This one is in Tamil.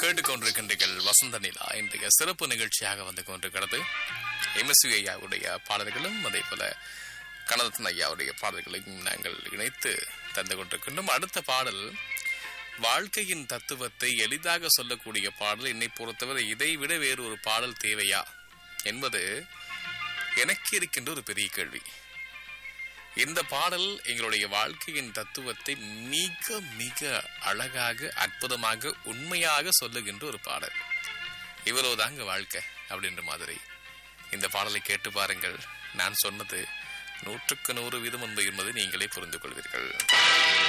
கேட்டுக்கொண்டிருக்கின்றீர்கள் வசந்த நிலா இன்றைய சிறப்பு நிகழ்ச்சியாக வந்து கொண்டிருக்கிறது எம்எஸ்வி ஐயாவுடைய பாடல்களும் அதே போல கனதத்தன் ஐயாவுடைய பாடல்களையும் நாங்கள் இணைத்து தந்து கொண்டிருக்கின்றோம் அடுத்த பாடல் வாழ்க்கையின் தத்துவத்தை எளிதாக சொல்லக்கூடிய பாடல் என்னை பொறுத்தவரை இதை விட வேறு ஒரு பாடல் தேவையா என்பது எனக்கு இருக்கின்ற ஒரு பெரிய கேள்வி இந்த பாடல் எங்களுடைய வாழ்க்கையின் தத்துவத்தை மிக மிக அழகாக அற்புதமாக உண்மையாக சொல்லுகின்ற ஒரு பாடல் இவ்வளவுதாங்க வாழ்க்கை அப்படின்ற மாதிரி இந்த பாடலை கேட்டு பாருங்கள் நான் சொன்னது நூற்றுக்கு நூறு வீதம் உண்மை என்பதை நீங்களே புரிந்து கொள்வீர்கள்